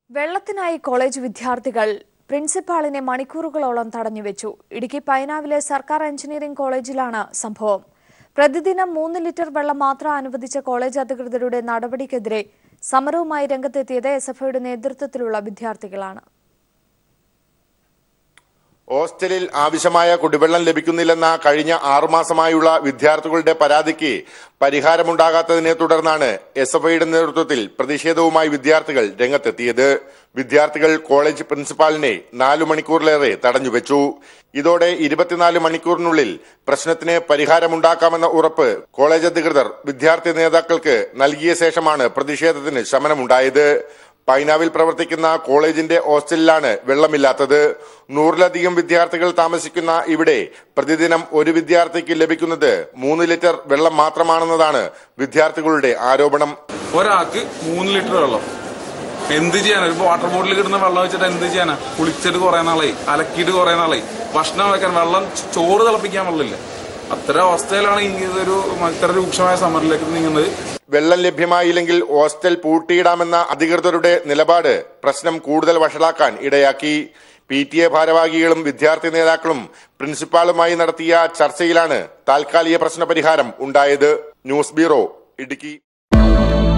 വെള്ളത്തിനായി college വിദ്യാർത്ഥികൾ പ്രിൻസിപ്പാളിനെ മണിക്കൂറുകളോളം തടഞ്ഞുവെച്ചു ഇടുക്കി പൈനാവിലെ സർക്കാർ എഞ്ചിനീയറിംഗ് കോളേജിലാണ് സംഭവം പ്രതിദിനം മൂന്ന് ലിറ്റർ വെള്ളം മാത്രം അനുവദിച്ച കോളേജ് അധികൃതരുടെ നടപടിക്കെതിരെ സമരവുമായി രംഗത്തെത്തിയത് എസ് എഫ് ഐയുടെ നേതൃത്വത്തിലുള്ള വിദ്യാർത്ഥികളാണ് ഹോസ്റ്റലിൽ ആവശ്യമായ കുടിവെള്ളം ലഭിക്കുന്നില്ലെന്ന കഴിഞ്ഞ ആറുമാസമായുള്ള വിദ്യാർത്ഥികളുടെ പരാതിക്ക് പരിഹാരമുണ്ടാകാത്തതിനെ തുടർന്നാണ് എസ് എഫ് ഐയുടെ നേതൃത്വത്തിൽ പ്രതിഷേധവുമായി വിദ്യാർത്ഥികൾ രംഗത്തെത്തിയത് വിദ്യാർത്ഥികൾ കോളേജ് പ്രിൻസിപ്പാളിനെ നാലു മണിക്കൂറിലേറെ തടഞ്ഞുവെച്ചു ഇതോടെ ഇരുപത്തിനാല് മണിക്കൂറിനുള്ളിൽ പ്രശ്നത്തിന് പരിഹാരമുണ്ടാക്കാമെന്ന ഉറപ്പ് കോളേജ് അധികൃതർ വിദ്യാർത്ഥി നേതാക്കൾക്ക് നൽകിയ ശേഷമാണ് പ്രതിഷേധത്തിന് ശമനമുണ്ടായത് പൈനാവിൽ പ്രവർത്തിക്കുന്ന കോളേജിന്റെ ഹോസ്റ്റലിലാണ് വെള്ളമില്ലാത്തത് നൂറിലധികം വിദ്യാർത്ഥികൾ താമസിക്കുന്ന ഇവിടെ പ്രതിദിനം ഒരു വിദ്യാർത്ഥിക്ക് ലഭിക്കുന്നത് മൂന്ന് ലിറ്റർ വെള്ളം മാത്രമാണെന്നതാണ് വിദ്യാർത്ഥികളുടെ ആരോപണം ഒരാൾക്ക് മൂന്ന് ലിറ്റർ വെള്ളം എന്ത് ചെയ്യാനാ ഒരു വാട്ടർ ബോട്ടിൽ കിട്ടുന്ന വെള്ളം വെച്ചിട്ട് എന്ത് ചെയ്യാനാ കുളിച്ചിട്ട് കുറെ നാളായി അലക്കിയിട്ട് കുറെ നാളായി ഭക്ഷണം വെക്കാൻ വെള്ളം ചോറ് തിളപ്പിക്കാൻ വെള്ളമില്ല അത്തരം അവസ്ഥയിലാണ് ഈ ഇതൊരു ഇത്ര രൂക്ഷമായ സമരത്തിലേക്ക് നീങ്ങുന്നത് വെള്ളം ലഭ്യമായില്ലെങ്കിൽ ഹോസ്റ്റൽ പൂട്ടിയിടാമെന്ന അധികൃതരുടെ നിലപാട് പ്രശ്നം കൂടുതൽ വഷളാക്കാൻ ഇടയാക്കി പി ടി എ ഭാരവാഹികളും വിദ്യാർത്ഥി നേതാക്കളും പ്രിൻസിപ്പാളുമായി നടത്തിയ ചർച്ചയിലാണ് താൽക്കാലിക പ്രശ്ന പരിഹാരം ഉണ്ടായത് ന്യൂസ് ബ്യൂറോ ഇടുക്കി